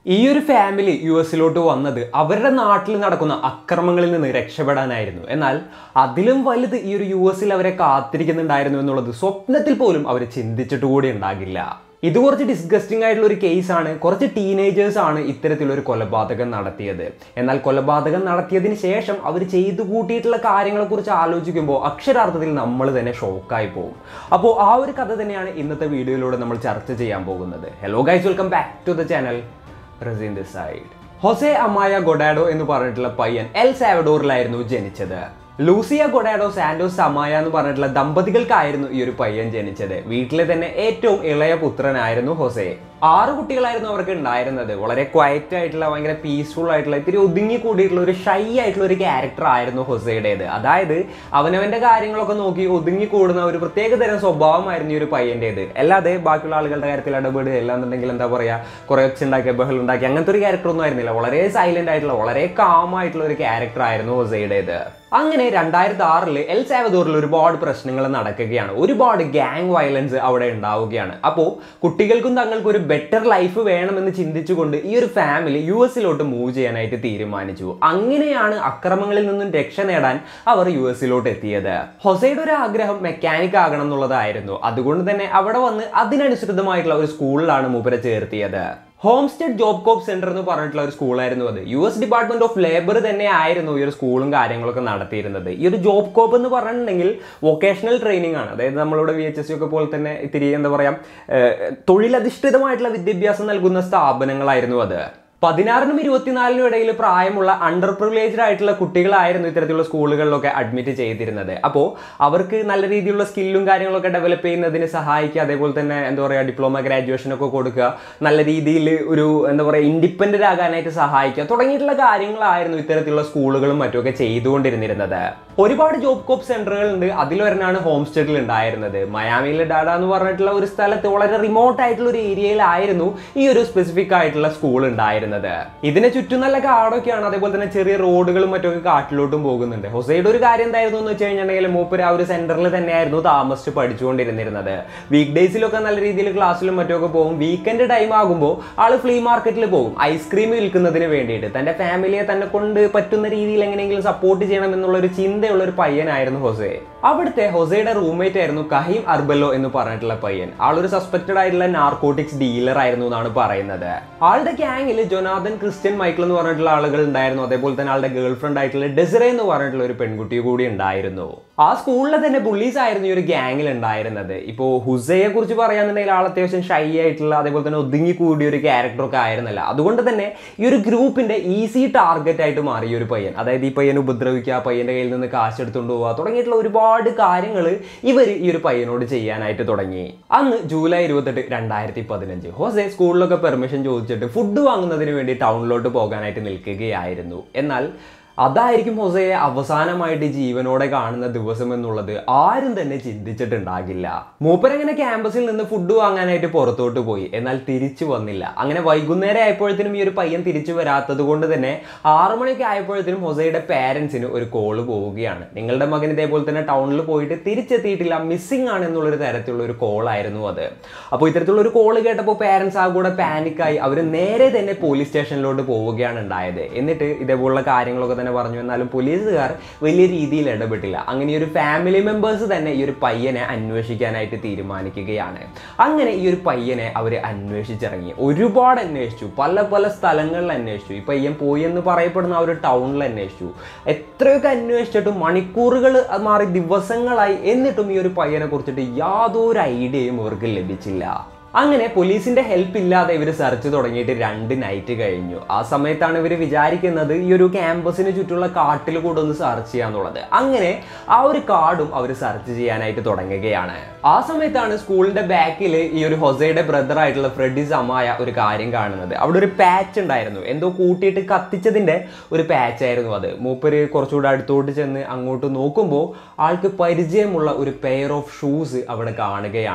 ഈ ഒരു family U എസിലോട്ട് വന്നത് അവരുടെ നാട്ടിൽ നടക്കുന്ന അക്രമങ്ങളിൽ നിന്ന് രക്ഷപ്പെടാനായിരുന്നു എന്നാൽ അതിലും വലുത് ഈ ഒരു യു എസിൽ അവരെ കാത്തിരിക്കുന്നുണ്ടായിരുന്നു എന്നുള്ളത് സ്വപ്നത്തിൽ പോലും അവർ ചിന്തിച്ചിട്ട് കൂടി ഉണ്ടാകില്ല ഇത് കുറച്ച് ഡിസ്ഗസ്റ്റിംഗ് ആയിട്ടുള്ള ഒരു കേസാണ് കുറച്ച് ടീനേജേഴ്സ് ആണ് ഇത്തരത്തിലൊരു കൊലപാതകം നടത്തിയത് എന്നാൽ കൊലപാതകം നടത്തിയതിന് ശേഷം അവർ ചെയ്തു കൂട്ടിയിട്ടുള്ള കാര്യങ്ങളെക്കുറിച്ച് ആലോചിക്കുമ്പോൾ അക്ഷരാർത്ഥത്തിൽ നമ്മൾ തന്നെ ഷോക്കായി പോകും അപ്പോൾ ആ ഒരു കഥ തന്നെയാണ് ഇന്നത്തെ വീഡിയോയിലൂടെ നമ്മൾ ചർച്ച ചെയ്യാൻ പോകുന്നത് hello guys welcome back to the channel Raseen the side Jose Amaya Godado എന്ന് പറഞ്ഞിട്ടുള്ള പയ്യൻ എൽ സാവഡോറിലായിരുന്നു ജനിച്ചത് ലൂസിയ ഗൊഡാഡോ സാന്റോസ് സമായ എന്ന് പറഞ്ഞിട്ടുള്ള ദമ്പതികൾക്കായിരുന്നു ഈ ഒരു പയ്യൻ ജനിച്ചത് വീട്ടിലെ തന്നെ ഏറ്റവും ഇളയ പുത്രനായിരുന്നു ഹൊസെ ആറ് കുട്ടികളായിരുന്നു അവർക്ക് ഉണ്ടായിരുന്നത് വളരെ ക്വയറ്റ് ആയിട്ടുള്ള ഭയങ്കര പീസ്ഫുൾ ആയിട്ടുള്ള ഇത്തിരി ഒതുങ്ങി കൂടിയിട്ടുള്ള ഒരു ഷൈ ആയിട്ടുള്ള ഒരു ക്യാരക്ടർ ആയിരുന്നു ഹൊസയുടേത് അതായത് അവനവന്റെ കാര്യങ്ങളൊക്കെ നോക്കി ഒതുങ്ങി കൂടുന്ന ഒരു പ്രത്യേക തരം സ്വഭാവമായിരുന്നു ഈ ഒരു പയ്യൻ്റേത് അല്ലാതെ ബാക്കിയുള്ള ആളുകളുടെ കാര്യത്തിൽ ഇടപെടുക അല്ലാന്നുണ്ടെങ്കിൽ എന്താ പറയാ കുറെ ഒച്ച ഉണ്ടാക്കിയ ബഹൾ ഉണ്ടാക്കി അങ്ങനത്തെ ഒരു ക്യാരക്ടർ ഒന്നും ആയിരുന്നില്ല വളരെ സൈലന്റ് ആയിട്ടുള്ള വളരെ കാം ആയിട്ടുള്ള ഒരു ക്യാരക്ടർ ആയിരുന്നു ഹൊസയുടേത് അങ്ങനെ രണ്ടായിരത്തി ആറിൽ എൽ സാവദോറിൽ ഒരുപാട് പ്രശ്നങ്ങൾ നടക്കുകയാണ് ഒരുപാട് ഗ്യാങ് വയലൻസ് അവിടെ ഉണ്ടാവുകയാണ് അപ്പോൾ കുട്ടികൾക്കും തങ്ങൾക്കും ഒരു ബെറ്റർ ലൈഫ് വേണമെന്ന് ചിന്തിച്ചുകൊണ്ട് ഈ ഒരു ഫാമിലി യു എസിലോട്ട് മൂവ് ചെയ്യാനായിട്ട് തീരുമാനിച്ചു അങ്ങനെയാണ് അക്രമങ്ങളിൽ നിന്നും രക്ഷ നേടാൻ അവർ യു എസിലോട്ട് എത്തിയത് ഹൊസയുടെ ഒരു ആഗ്രഹം മെക്കാനിക് ആകണം എന്നുള്ളതായിരുന്നു അതുകൊണ്ട് തന്നെ അവിടെ വന്ന് അതിനനുസൃതമായിട്ടുള്ള ഒരു സ്കൂളിലാണ് മൂപ്പരെ ചേർത്തിയത് ഹോംസ്റ്റെഡ് ജോബ് കോപ്പ് സെന്റർ എന്ന് പറഞ്ഞിട്ടുള്ള ഒരു സ്കൂളായിരുന്നു അത് U S Department of Labor തന്നെ ആയിരുന്നു ഈ ഒരു സ്കൂളും കാര്യങ്ങളൊക്കെ നടത്തിയിരുന്നത് ഈ ഒരു ജോബ് കോപ്പ് എന്ന് പറഞ്ഞിട്ടുണ്ടെങ്കിൽ വൊക്കേഷണൽ ട്രെയിനിങ് ആണ് അതായത് നമ്മളിവിടെ വി എച്ച് എസ് സി ഒക്കെ പോലെ തന്നെ ഇത്തിരി എന്താ പറയുക തൊഴിലധിഷ്ഠിതമായിട്ടുള്ള വിദ്യാഭ്യാസം നൽകുന്ന സ്ഥാപനങ്ങളായിരുന്നു അത് പതിനാറിനും ഇരുപത്തിനാലിനും ഇടയിൽ പ്രായമുള്ള അണ്ടർ പ്രിവിലേജ്ഡ് ആയിട്ടുള്ള കുട്ടികളായിരുന്നു ഇത്തരത്തിലുള്ള സ്കൂളുകളിലൊക്കെ അഡ്മിറ്റ് ചെയ്തിരുന്നത് അപ്പോൾ അവർക്ക് നല്ല രീതിയിലുള്ള സ്കില്ലും കാര്യങ്ങളൊക്കെ ഡെവലപ്പ് ചെയ്യുന്നതിന് സഹായിക്കുക അതേപോലെ തന്നെ എന്താ പറയുക ഡിപ്ലോമ ഗ്രാജുവേഷൻ ഒക്കെ കൊടുക്കുക നല്ല രീതിയിൽ ഒരു എന്താ പറയുക ഇൻഡിപെൻഡൻ്റ് ആകാനായിട്ട് സഹായിക്കുക തുടങ്ങിയിട്ടുള്ള കാര്യങ്ങളായിരുന്നു ഇത്തരത്തിലുള്ള സ്കൂളുകളും മറ്റുമൊക്കെ ചെയ്തുകൊണ്ടിരുന്നിരുന്നത് ഒരുപാട് ജോബ് കോപ്പ് സെന്ററുകൾ ഉണ്ട് അതിലൊരെണ്ണാണ് ഹോം സ്റ്റേറ്റിൽ ഉണ്ടായിരുന്നത് മയാമിയിലെ ഡാഡ എന്ന് പറഞ്ഞിട്ടുള്ള ഒരു സ്ഥലത്ത് വളരെ റിമോട്ട് ആയിട്ടുള്ള ഒരു ഏരിയയിലായിരുന്നു ഈ ഒരു സ്പെസിഫിക് ആയിട്ടുള്ള സ്കൂൾ ഉണ്ടായിരുന്നത് ഇതിനെ ചുറ്റും നല്ല കാടൊക്കെയാണ് അതേപോലെ തന്നെ ചെറിയ റോഡുകളും മറ്റൊക്കെ കാട്ടിലോട്ടും പോകുന്നുണ്ട് ഹൊസൈഡ് ഒരു കാര്യം എന്തായിരുന്നു എന്ന് വെച്ച് കഴിഞ്ഞിട്ടുണ്ടെങ്കിൽ മൂപ്പര് ആ ഒരു സെന്ററിൽ തന്നെയായിരുന്നു താമസിച്ച് പഠിച്ചുകൊണ്ടിരുന്നിരുന്നത് വീക്ക് ഡേയ്സിലൊക്കെ നല്ല രീതിയിൽ ക്ലാസ്സിലും മറ്റൊക്കെ പോകും വീക്കെൻഡ് ടൈം ആകുമ്പോൾ ആള് ഫ്ലീ മാർക്കറ്റിൽ പോകും ഐസ്ക്രീം വിൽക്കുന്നതിന് വേണ്ടിയിട്ട് തന്റെ ഫാമിലിയെ തന്നെ കൊണ്ട് പറ്റുന്ന രീതിയിൽ എങ്ങനെയെങ്കിലും സപ്പോർട്ട് ചെയ്യണം എന്നുള്ള ഒരു ചിന്തയുള്ള ഒരു പയ്യനായിരുന്നു ഹൊസെ അവിടുത്തെ ഹൊസയുടെ റൂംമേറ്റ് ആയിരുന്നു കഹീം അർബല്ലോ എന്ന് പറഞ്ഞിട്ടുള്ള പയ്യൻ ആളൊരു സസ്പെക്റ്റഡ് ആയിട്ടുള്ള നാർക്കോട്ടിക്സ് ഡീലർ ആയിരുന്നു എന്നാണ് പറയുന്നത് ആളുടെ ഗ്യാങ്ങിൽ ജൊനാഥൻ ക്രിസ്ത്യൻ മൈക്കിൾ എന്ന് പറഞ്ഞിട്ടുള്ള ആളുകൾ ഉണ്ടായിരുന്നു അതേപോലെ തന്നെ ആളുടെ ഗേൾ ഫ്രണ്ട് ആയിട്ടുള്ള ഡെസറെ എന്ന് പറഞ്ഞിട്ടുള്ള ഒരു പെൺകുട്ടി കൂടി ഉണ്ടായിരുന്നു ആ സ്കൂളിലെ തന്നെ പുള്ളീസ് ആയിരുന്നു ഈ ഒരു ഗ്യാങ്ങിൽ ഉണ്ടായിരുന്നത് ഇപ്പോൾ ഹുസയെ കുറിച്ച് പറയാന്നുണ്ടെങ്കിൽ ആൾ അത്യാവശ്യം ഷൈ ആയിട്ടുള്ള അതേപോലെ തന്നെ ഒതുങ്ങി കൂടിയ ഒരു ക്യാരക്ടർ ഒക്കെ ആയിരുന്നല്ല അതുകൊണ്ട് തന്നെ ഈ ഒരു ഗ്രൂപ്പിന്റെ ഈസി ടാർഗറ്റ് ആയിട്ട് മാറി ഈ ഒരു പയ്യൻ അതായത് ഈ പയ്യനെ ഉപദ്രവിക്കുക പയ്യന്റെ കയ്യിൽ നിന്ന് കാശ് എടുത്തുകൊണ്ട് പോവുക തുടങ്ങിയിട്ടുള്ള ഒരുപാട് കാര്യങ്ങൾ ഇവർ ഈ ഒരു പയ്യനോട് ചെയ്യാനായിട്ട് തുടങ്ങി അന്ന് ജൂലൈ ഇരുപത്തെട്ട് രണ്ടായിരത്തി പതിനഞ്ച് ഹോസെ സ്കൂളിലൊക്കെ പെർമിഷൻ ചോദിച്ചിട്ട് ഫുഡ് വാങ്ങുന്നതിന് വേണ്ടി ടൗണിലോട്ട് പോകാനായിട്ട് നിൽക്കുകയായിരുന്നു എന്നാൽ അതായിരിക്കും ഹൊസയെ അവസാനമായിട്ട് ജീവനോടെ കാണുന്ന ദിവസം എന്നുള്ളത് ആരും തന്നെ ചിന്തിച്ചിട്ടുണ്ടാകില്ല മൂപ്പരങ്ങനെ ക്യാമ്പസിൽ നിന്ന് ഫുഡ് വാങ്ങാനായിട്ട് പുറത്തോട്ട് പോയി എന്നാൽ തിരിച്ചു വന്നില്ല അങ്ങനെ വൈകുന്നേരം ആയപ്പോഴത്തേനും ഈ ഒരു പയ്യൻ തിരിച്ചു വരാത്തത് കൊണ്ട് തന്നെ ആറു മണിയൊക്കെ ആയപ്പോഴത്തേനും ഹൊസയുടെ പാരൻസിന് ഒരു കോള് പോവുകയാണ് നിങ്ങളുടെ മകൻ ഇതേപോലെ തന്നെ ടൗണിൽ പോയിട്ട് തിരിച്ചെത്തിയിട്ടില്ല മിസ്സിംഗ് ആണ് എന്നുള്ളൊരു തരത്തിലുള്ള ഒരു കോൾ ആയിരുന്നു അത് അപ്പോൾ ഇത്തരത്തിലുള്ള ഒരു കോള് കേട്ടപ്പോൾ പാരൻസ് ആ കൂടെ പാനിക്കായി അവർ നേരെ തന്നെ പോലീസ് സ്റ്റേഷനിലോട്ട് പോവുകയാണ് ഉണ്ടായത് എന്നിട്ട് ഇതേപോലുള്ള കാര്യങ്ങളൊക്കെ തന്നെ പറഞ്ഞു എന്നാലും പോലീസുകാർ വലിയ രീതിയിൽ ഇടപെട്ടില്ല അങ്ങനെ ഈ ഒരു ഫാമിലി മെമ്പേഴ്സ് തന്നെ ഈ ഒരു പയ്യനെ അന്വേഷിക്കാനായിട്ട് തീരുമാനിക്കുകയാണ് അങ്ങനെ ഈ ഒരു പയ്യനെ അവർ അന്വേഷിച്ചിറങ്ങി ഒരുപാട് അന്വേഷിച്ചു പല പല സ്ഥലങ്ങളിൽ അന്വേഷിച്ചു ഈ പയ്യൻ പോയി എന്ന് പറയപ്പെടുന്ന ആ ഒരു ടൗണിൽ അന്വേഷിച്ചു എത്രയൊക്കെ അന്വേഷിച്ചിട്ടും മണിക്കൂറുകൾ മാറി ദിവസങ്ങളായി എന്നിട്ടും ഈ ഒരു പയ്യനെ കുറിച്ചിട്ട് യാതൊരു ഐഡിയയും ഇവർക്ക് ലഭിച്ചില്ല അങ്ങനെ പോലീസിന്റെ ഹെൽപ്പ് ഇല്ലാതെ ഇവർ സെർച്ച് തുടങ്ങിയിട്ട് രണ്ട് നൈറ്റ് കഴിഞ്ഞു ആ സമയത്താണ് ഇവർ വിചാരിക്കുന്നത് ഈ ഒരു ക്യാമ്പസിന് ചുറ്റുള്ള കാട്ടിൽ കൂടെ ഒന്ന് സെർച്ച് ചെയ്യാന്നുള്ളത് അങ്ങനെ ആ ഒരു കാർഡും അവർ സെർച്ച് ചെയ്യാനായിട്ട് തുടങ്ങുകയാണ് ആ സമയത്താണ് സ്കൂളിന്റെ ബാക്കിൽ ഈ ഒരു ഹൊസയുടെ ബ്രദർ ആയിട്ടുള്ള ഫ്രെഡി സമായ ഒരു കാര്യം കാണുന്നത് അവിടെ ഒരു പാച്ച് ഉണ്ടായിരുന്നു എന്തോ കൂട്ടിയിട്ട് കത്തിച്ചതിന്റെ ഒരു പാച്ച് ആയിരുന്നു അത് മൂപ്പര് കുറച്ചുകൂടെ അടുത്തോട്ട് ചെന്ന് അങ്ങോട്ട് നോക്കുമ്പോൾ ആൾക്ക് പരിചയമുള്ള ഒരു പെയർ ഓഫ് ഷൂസ് അവിടെ കാണുകയാണ്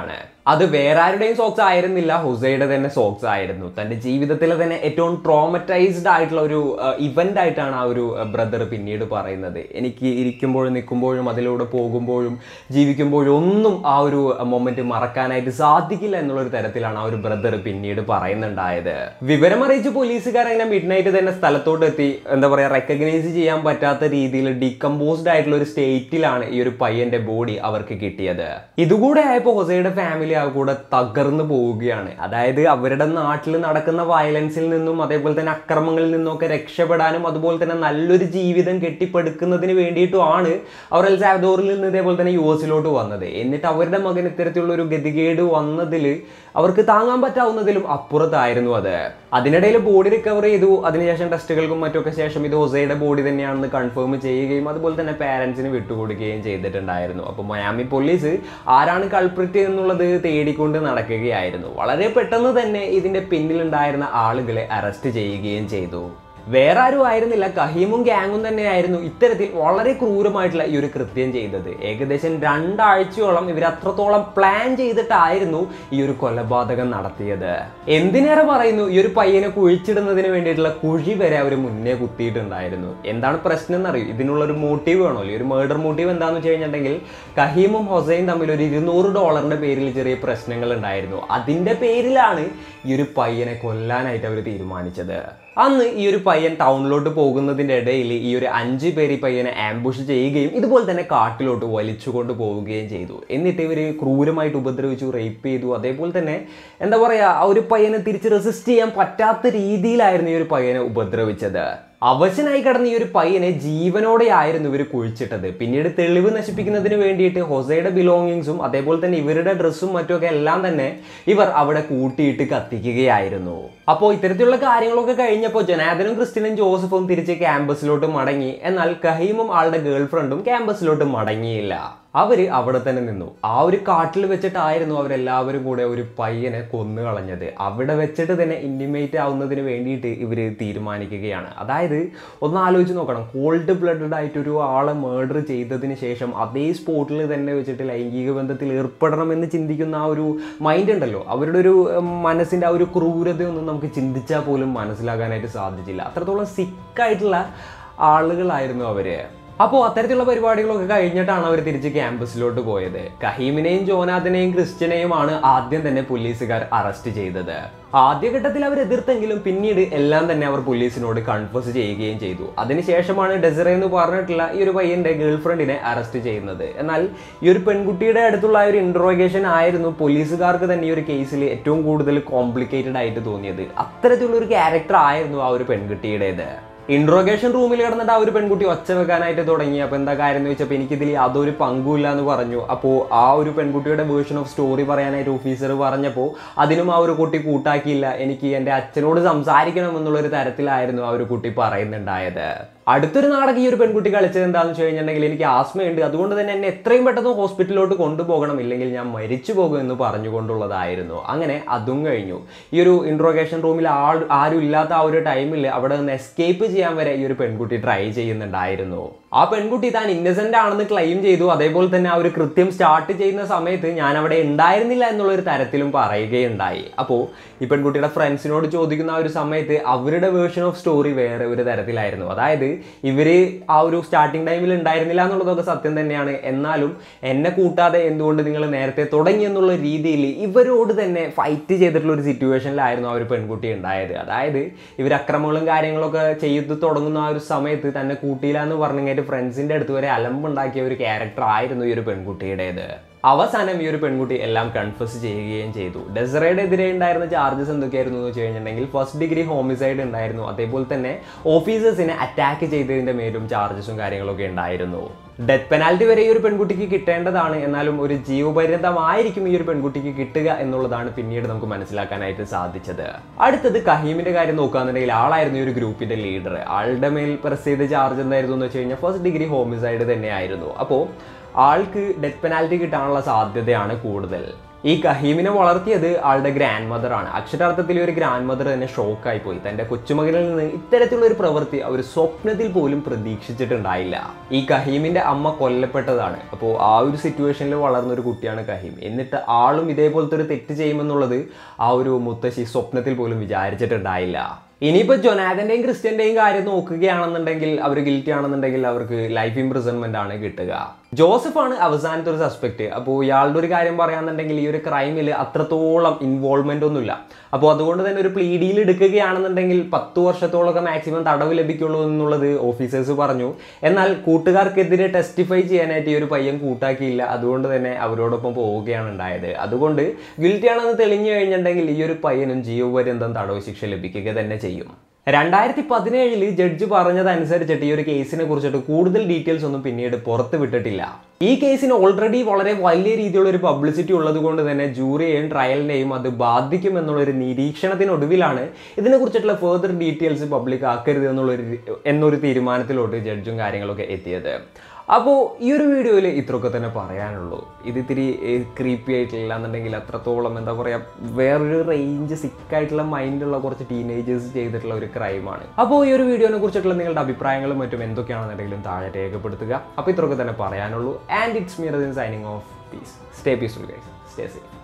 അത് വേറെ ആരുടെയും സോക്സ് ആയിരുന്നില്ല ഹുസൈയുടെ തന്നെ സോക്സ് ആയിരുന്നു തൻ്റെ ജീവിതത്തിലെ തന്നെ ഏറ്റവും ട്രോമറ്റൈസ്ഡ് ആയിട്ടുള്ള ഒരു ഇവന്റ് ആയിട്ടാണ് ആ ഒരു ബ്രദർ പിന്നീട് പറയുന്നത് എനിക്ക് ഇരിക്കുമ്പോഴും നിൽക്കുമ്പോഴും അതിലൂടെ പോകുമ്പോഴും ജീവിക്കുമ്പോഴും ഒന്നും ആ ഒരു മൊമെന്റ് മറക്കാനായിട്ട് സാധിക്കില്ല എന്നുള്ളൊരു തരത്തിലാണ് ആ ഒരു ബ്രദർ പിന്നീട് പറയുന്നുണ്ടായത് വിവരമറിയിച്ച് പോലീസുകാർ അങ്ങനെ മിഡ് നൈറ്റ് തന്നെ സ്ഥലത്തോട്ട് എത്തി എന്താ പറയുക റെക്കഗ്നൈസ് ചെയ്യാൻ പറ്റാത്ത രീതിയിൽ ഡീകമ്പോസ്ഡ് ആയിട്ടുള്ള ഒരു സ്റ്റേറ്റിലാണ് ഈ ഒരു പയ്യന്റെ ബോഡി അവർക്ക് കിട്ടിയത് ഇതുകൂടെ ആയപ്പോൾ ഹൊസയുടെ ഫാമിലി ആ കൂടെ തകർന്നു പോവുകയാണ് അതായത് അവരുടെ നാട്ടിൽ നടക്കുന്ന വയലൻസിൽ നിന്നും അതേപോലെ തന്നെ അക്രമങ്ങളിൽ നിന്നൊക്കെ രക്ഷപ്പെടാനും അതുപോലെ തന്നെ നല്ലൊരു ജീവിതം കെട്ടിപ്പടുക്കുന്നതിന് വേണ്ടിയിട്ടുമാണ് അവർ എൽ സാവദോറിൽ നിന്ന് ഇതേപോലെ തന്നെ യു എസിലോട്ട് വന്നത് എന്നിട്ട് അവരുടെ മകൻ ഇത്തരത്തിലുള്ള ഒരു ഗതികേട് വന്നതിൽ അവർക്ക് താങ്ങാൻ പറ്റാവുന്നതിലും അപ്പുറത്തായിരുന്നു അത് അതിനിടയിൽ ബോഡി റിക്കവർ ചെയ്തു അതിനുശേഷം ടെസ്റ്റുകൾക്കും മറ്റൊക്കെ ശേഷം ഇത് ഹൊസയുടെ ബോഡി തന്നെയാണെന്ന് കൺഫേം ചെയ്യുകയും അതുപോലെ തന്നെ പാരൻസിന് വിട്ടുകൊടുക്കുകയും ചെയ്തിട്ടുണ്ടായിരുന്നു അപ്പോൾ മയാമി പോലീസ് ആരാണ് കൾപ്രിറ്റ് എന്നുള്ളത് തേടിക്കൊണ്ട് നടക്കുകയായിരുന്നു വളരെ പെട്ടെന്ന് തന്നെ ഇതിന്റെ പിന്നിലുണ്ടായിരുന്ന ആളുകളെ അറസ്റ്റ് ചെയ്യുകയും ചെയ്തു വേറെ ആരും ആയിരുന്നില്ല കഹീമും ഗ്യാങ്ങും തന്നെയായിരുന്നു ഇത്തരത്തിൽ വളരെ ക്രൂരമായിട്ടുള്ള ഈ ഒരു കൃത്യം ചെയ്തത് ഏകദേശം രണ്ടാഴ്ചയോളം ഇവർ അത്രത്തോളം പ്ലാൻ ചെയ്തിട്ടായിരുന്നു ഈ ഒരു കൊലപാതകം നടത്തിയത് എന്തിനേറെ പറയുന്നു ഈ ഒരു പയ്യനെ കുഴിച്ചിടുന്നതിന് വേണ്ടിയിട്ടുള്ള കുഴി വരെ അവർ മുന്നേ കുത്തിയിട്ടുണ്ടായിരുന്നു എന്താണ് പ്രശ്നം എന്നറിയൂ ഇതിനുള്ള ഒരു മോട്ടീവ് വേണമല്ലോ ഈ ഒരു മേർഡർ മോട്ടീവ് എന്താണെന്ന് വെച്ച് കഴിഞ്ഞിട്ടുണ്ടെങ്കിൽ കഹീമും ഹൊസൈൻ തമ്മിൽ ഒരു ഇരുന്നൂറ് ഡോളറിന്റെ പേരിൽ ചെറിയ പ്രശ്നങ്ങൾ ഉണ്ടായിരുന്നു അതിന്റെ പേരിലാണ് ഈ ഒരു പയ്യനെ കൊല്ലാനായിട്ട് അവർ തീരുമാനിച്ചത് അന്ന് ഈ ഒരു പയ്യൻ ടൗണിലോട്ട് പോകുന്നതിൻ്റെ ഇടയിൽ ഈ ഒരു അഞ്ച് പേര് ഈ പയ്യനെ ആംബുഷ് ചെയ്യുകയും ഇതുപോലെ തന്നെ കാട്ടിലോട്ട് വലിച്ചുകൊണ്ട് പോവുകയും ചെയ്തു എന്നിട്ട് ഇവർ ക്രൂരമായിട്ട് ഉപദ്രവിച്ചു റേപ്പ് ചെയ്തു അതേപോലെ തന്നെ എന്താ പറയുക ആ ഒരു പയ്യനെ തിരിച്ച് റെസിസ്റ്റ് ചെയ്യാൻ പറ്റാത്ത രീതിയിലായിരുന്നു ഈ ഒരു പയ്യനെ ഉപദ്രവിച്ചത് അവശനായി കിടന്ന ഈ ഒരു പയ്യനെ ജീവനോടെ ആയിരുന്നു ഇവർ കുഴിച്ചിട്ടത് പിന്നീട് തെളിവ് നശിപ്പിക്കുന്നതിന് വേണ്ടിയിട്ട് ഹൊസയുടെ ബിലോങ്ങിങ്സും അതേപോലെ തന്നെ ഇവരുടെ ഡ്രസ്സും മറ്റുമൊക്കെ എല്ലാം തന്നെ ഇവർ അവിടെ കൂട്ടിയിട്ട് കത്തിക്കുകയായിരുന്നു അപ്പോൾ ഇത്തരത്തിലുള്ള കാര്യങ്ങളൊക്കെ കഴിഞ്ഞപ്പോൾ ജനാദനും ക്രിസ്ത്യനും ജോസഫും തിരിച്ച് ക്യാമ്പസിലോട്ട് മടങ്ങി എന്നാൽ കഹീമും ആളുടെ ഗേൾ ഫ്രണ്ടും ക്യാമ്പസിലോട്ട് മടങ്ങിയില്ല അവര് അവിടെ തന്നെ നിന്നു ആ ഒരു കാട്ടിൽ വെച്ചിട്ടായിരുന്നു അവരെല്ലാവരും കൂടെ ഒരു പയ്യനെ കൊന്നു കളഞ്ഞത് അവിടെ വെച്ചിട്ട് തന്നെ ഇൻറ്റിമേറ്റ് ആവുന്നതിന് വേണ്ടിയിട്ട് ഇവർ തീരുമാനിക്കുകയാണ് അതായത് ഒന്ന് ആലോചിച്ച് നോക്കണം കോൾഡ് ബ്ലഡഡ് ആയിട്ട് ഒരു ആളെ മേർഡർ ചെയ്തതിന് ശേഷം അതേ സ്പോട്ടിൽ തന്നെ വെച്ചിട്ട് ലൈംഗിക ബന്ധത്തിൽ ഏർപ്പെടണമെന്ന് ചിന്തിക്കുന്ന ആ ഒരു മൈൻഡ് ഉണ്ടല്ലോ അവരുടെ ഒരു ഉം, മനസ്സിൻ്റെ ആ ഒരു ക്രൂരതയൊന്നും നമുക്ക് ചിന്തിച്ചാൽ പോലും മനസ്സിലാക്കാനായിട്ട് സാധിച്ചില്ല അത്രത്തോളം സിക്കായിട്ടുള്ള ആളുകളായിരുന്നു അവര് അപ്പോൾ അത്തരത്തിലുള്ള പരിപാടികളൊക്കെ കഴിഞ്ഞിട്ടാണ് അവർ തിരിച്ച് ക്യാമ്പസിലോട്ട് പോയത് കഹീമിനെയും ജോനാഥിനെയും ക്രിസ്ത്യനെയുമാണ് ആദ്യം തന്നെ പോലീസുകാർ അറസ്റ്റ് ചെയ്തത് ആദ്യഘട്ടത്തിൽ അവർ എതിർത്തെങ്കിലും പിന്നീട് എല്ലാം തന്നെ അവർ പോലീസിനോട് കൺഫേസ് ചെയ്യുകയും ചെയ്തു അതിനുശേഷമാണ് ഡെസറെ എന്ന് പറഞ്ഞിട്ടുള്ള ഈ ഒരു പയ്യന്റെ ഗേൾ ഫ്രണ്ടിനെ അറസ്റ്റ് ചെയ്യുന്നത് എന്നാൽ ഈ ഒരു പെൺകുട്ടിയുടെ അടുത്തുള്ള ആ ഒരു ഇൻട്രോഗേഷൻ ആയിരുന്നു പോലീസുകാർക്ക് തന്നെ ഈ ഒരു കേസിൽ ഏറ്റവും കൂടുതൽ കോംപ്ലിക്കേറ്റഡ് ആയിട്ട് തോന്നിയത് അത്തരത്തിലുള്ള ഒരു ക്യാരക്ടർ ആയിരുന്നു ആ ഒരു പെൺകുട്ടിയുടേത് ഇൻട്രോഗേഷൻ റൂമിൽ കിടന്നിട്ട് ആ ഒരു പെൺകുട്ടി ഒച്ച വെക്കാനായിട്ട് തുടങ്ങി അപ്പോൾ എന്താ കാര്യം എന്ന് വെച്ചപ്പോൾ എനിക്കിതിൽ യാതൊരു പങ്കുമില്ല എന്ന് പറഞ്ഞു അപ്പോൾ ആ ഒരു പെൺകുട്ടിയുടെ വേർഷൻ ഓഫ് സ്റ്റോറി പറയാനായിട്ട് ഓഫീസർ പറഞ്ഞപ്പോൾ അതിനും ആ ഒരു കുട്ടി കൂട്ടാക്കിയില്ല എനിക്ക് എൻ്റെ അച്ഛനോട് സംസാരിക്കണം എന്നുള്ളൊരു തരത്തിലായിരുന്നു ആ ഒരു കുട്ടി പറയുന്നുണ്ടായത് അടുത്തൊരു നാടകം ഈ ഒരു പെൺകുട്ടി കളിച്ചത് എന്താണെന്ന് വെച്ച് കഴിഞ്ഞിട്ടുണ്ടെങ്കിൽ എനിക്ക് ആസ്മയുണ്ട് അതുകൊണ്ട് തന്നെ എന്നെ എത്രയും പെട്ടെന്ന് ഹോസ്പിറ്റലിലോട്ട് കൊണ്ടുപോകണം ഇല്ലെങ്കിൽ ഞാൻ മരിച്ചു പോകും എന്ന് പറഞ്ഞുകൊണ്ടുള്ളതായിരുന്നു അങ്ങനെ അതും കഴിഞ്ഞു ഈ ഒരു ഇൻട്രോഗേഷൻ റൂമിൽ ആൾ ആരും ഇല്ലാത്ത ആ ഒരു ടൈമിൽ അവിടെ നിന്ന് എസ്കേപ്പ് ചെയ്യാൻ വരെ ഈ ഒരു പെൺകുട്ടി ട്രൈ ചെയ്യുന്നുണ്ടായിരുന്നു ആ പെൺകുട്ടി താൻ ഇന്നസെന്റ് ആണെന്ന് ക്ലെയിം ചെയ്തു അതേപോലെ തന്നെ ആ ഒരു കൃത്യം സ്റ്റാർട്ട് ചെയ്യുന്ന സമയത്ത് ഞാൻ അവിടെ ഉണ്ടായിരുന്നില്ല എന്നുള്ളൊരു തരത്തിലും പറയുകയുണ്ടായി അപ്പോൾ ഈ പെൺകുട്ടിയുടെ ഫ്രണ്ട്സിനോട് ചോദിക്കുന്ന ആ ഒരു സമയത്ത് അവരുടെ വേർഷൻ ഓഫ് സ്റ്റോറി വേറെ ഒരു തരത്തിലായിരുന്നു അതായത് ഇവര് ആ ഒരു സ്റ്റാർട്ടിംഗ് ടൈമിൽ ഉണ്ടായിരുന്നില്ല എന്നുള്ളതൊക്കെ സത്യം തന്നെയാണ് എന്നാലും എന്നെ കൂട്ടാതെ എന്തുകൊണ്ട് നിങ്ങൾ നേരത്തെ തുടങ്ങി എന്നുള്ള രീതിയിൽ ഇവരോട് തന്നെ ഫൈറ്റ് ചെയ്തിട്ടുള്ള ഒരു സിറ്റുവേഷനിലായിരുന്നു ആ ഒരു പെൺകുട്ടി ഉണ്ടായത് അതായത് ഇവർ അക്രമങ്ങളും കാര്യങ്ങളൊക്കെ ചെയ്ത് തുടങ്ങുന്ന ആ ഒരു സമയത്ത് തന്നെ കൂട്ടിയില്ല എന്ന് പറഞ്ഞിട്ട് ഫ്രണ്ട്സിന്റെ അടുത്ത് വരെ അലമ്പുണ്ടാക്കിയ ഒരു ക്യാരക്ടർ ആയിരുന്നു ഈ ഒരു പെൺകുട്ടിയുടേത് അവസാനം ഈ ഒരു പെൺകുട്ടി എല്ലാം കൺഫസ് ചെയ്യുകയും ചെയ്തു ഡെസറയുടെ എതിരെ ഉണ്ടായിരുന്ന ചാർജസ് എന്തൊക്കെയായിരുന്നു എന്ന് വെച്ച് കഴിഞ്ഞിട്ടുണ്ടെങ്കിൽ ഫസ്റ്റ് ഡിഗ്രി ഹോമിസൈഡ് ഉണ്ടായിരുന്നു അതേപോലെ തന്നെ ഓഫീസേഴ്സിനെ അറ്റാക്ക് ചെയ്തതിന്റെ മേലും ചാർജസും കാര്യങ്ങളൊക്കെ ഉണ്ടായിരുന്നു ഡെത്ത് പെനാൽറ്റി വരെ ഈ ഒരു പെൺകുട്ടിക്ക് കിട്ടേണ്ടതാണ് എന്നാലും ഒരു ജീവപര്യന്തമായിരിക്കും ഈ ഒരു പെൺകുട്ടിക്ക് കിട്ടുക എന്നുള്ളതാണ് പിന്നീട് നമുക്ക് മനസ്സിലാക്കാനായിട്ട് സാധിച്ചത് അടുത്തത് കഹീമിന്റെ കാര്യം നോക്കുകയാണെന്നുണ്ടെങ്കിൽ ആളായിരുന്നു ഈ ഒരു ഗ്രൂപ്പിന്റെ ലീഡർ ആളുടെ മേൽ പ്രസ് ചെയ്ത ചാർജ് എന്തായിരുന്നു എന്ന് വെച്ച് കഴിഞ്ഞാൽ ഫസ്റ്റ് ഡിഗ്രി ഹോമിസൈഡ് തന്നെയായിരുന്നു അപ്പോൾ ആൾക്ക് ഡെത്ത് പെനാൽറ്റി കിട്ടാനുള്ള സാധ്യതയാണ് കൂടുതൽ ഈ കഹീമിനെ വളർത്തിയത് ആളുടെ ഗ്രാൻഡ് മദർ ആണ് അക്ഷരാർത്ഥത്തിൽ ഈ ഒരു ഗ്രാൻഡ് മദർ തന്നെ ഷോക്കായി പോയി തന്റെ കൊച്ചുമകനിൽ നിന്ന് ഇത്തരത്തിലുള്ള ഒരു പ്രവൃത്തി അവർ സ്വപ്നത്തിൽ പോലും പ്രതീക്ഷിച്ചിട്ടുണ്ടായില്ല ഈ കഹീമിന്റെ അമ്മ കൊല്ലപ്പെട്ടതാണ് അപ്പോൾ ആ ഒരു സിറ്റുവേഷനിൽ വളർന്ന ഒരു കുട്ടിയാണ് കഹീം എന്നിട്ട് ആളും ഇതേപോലത്തെ ഒരു തെറ്റ് ചെയ്യുമെന്നുള്ളത് ആ ഒരു മുത്തശ്ശി സ്വപ്നത്തിൽ പോലും വിചാരിച്ചിട്ടുണ്ടായില്ല ഇനിയിപ്പോൾ ജൊനാഥന്റെയും ക്രിസ്ത്യന്റെയും കാര്യം നോക്കുകയാണെന്നുണ്ടെങ്കിൽ അവർ ഗിൽറ്റി ആണെന്നുണ്ടെങ്കിൽ അവർക്ക് ലൈഫ് ഇംപ്രിസൺമെന്റ് ആണ് കിട്ടുക ജോസഫ് ആണ് അവസാനത്തെ ഒരു സസ്പെക്ട് അപ്പോൾ ഇയാളുടെ ഒരു കാര്യം പറയാന്നുണ്ടെങ്കിൽ ഈ ഒരു ക്രൈമിൽ അത്രത്തോളം ഇൻവോൾവ്മെന്റ് ഒന്നുമില്ല അപ്പോൾ അതുകൊണ്ട് തന്നെ ഒരു പ്ലീഡിയിൽ എടുക്കുകയാണെന്നുണ്ടെങ്കിൽ പത്ത് വർഷത്തോളമൊക്കെ മാക്സിമം തടവ് ലഭിക്കുള്ളൂ എന്നുള്ളത് ഓഫീസേഴ്സ് പറഞ്ഞു എന്നാൽ കൂട്ടുകാർക്കെതിരെ ടെസ്റ്റിഫൈ ചെയ്യാനായിട്ട് ഈ ഒരു പയ്യൻ കൂട്ടാക്കിയില്ല അതുകൊണ്ട് തന്നെ അവരോടൊപ്പം പോവുകയാണ് ഉണ്ടായത് അതുകൊണ്ട് ഗിൽറ്റി ആണെന്ന് തെളിഞ്ഞു കഴിഞ്ഞിട്ടുണ്ടെങ്കിൽ ഈ ഒരു പയ്യനും ജീവപര്യന്തം തടവ് ശിക്ഷ ലഭിക്കുക തന്നെ ചെയ്യും രണ്ടായിരത്തി പതിനേഴില് ജഡ്ജ് പറഞ്ഞതനുസരിച്ചിട്ട് ഈ ഒരു കേസിനെ കുറിച്ചിട്ട് കൂടുതൽ ഡീറ്റെയിൽസ് ഒന്നും പിന്നീട് പുറത്ത് വിട്ടിട്ടില്ല ഈ കേസിന് ഓൾറെഡി വളരെ വലിയ രീതിയിലുള്ള ഒരു പബ്ലിസിറ്റി ഉള്ളത് കൊണ്ട് തന്നെ ജൂറിയെയും ട്രയലിനെയും അത് ബാധിക്കും എന്നുള്ളൊരു നിരീക്ഷണത്തിനൊടുവിലാണ് ഇതിനെക്കുറിച്ചിട്ടുള്ള ഫെർദർ ഡീറ്റെയിൽസ് പബ്ലിക് ആക്കരുത് എന്നുള്ളൊരു എന്നൊരു തീരുമാനത്തിലോട്ട് ജഡ്ജും കാര്യങ്ങളൊക്കെ എത്തിയത് അപ്പോൾ ഈ ഒരു വീഡിയോയിൽ ഇത്രയൊക്കെ തന്നെ പറയാനുള്ളൂ ഇത് ഇത്തിരി ക്രീപ്പി ആയിട്ടില്ല എന്നുണ്ടെങ്കിൽ അത്രത്തോളം എന്താ പറയുക വേറൊരു റേഞ്ച് സിക്കായിട്ടുള്ള മൈൻഡുള്ള കുറച്ച് ടീനേജേഴ്സ് ചെയ്തിട്ടുള്ള ഒരു ക്രൈമാണ് അപ്പോൾ ഈ ഒരു വീഡിയോനെ കുറിച്ചിട്ടുള്ള നിങ്ങളുടെ അഭിപ്രായങ്ങളും മറ്റും എന്തൊക്കെയാണെന്നുണ്ടെങ്കിലും താഴെ രേഖപ്പെടുത്തുക അപ്പോൾ ഇത്രയൊക്കെ തന്നെ പറയാനുള്ളൂ and it's me here signing off peace stay peaceful guys stay safe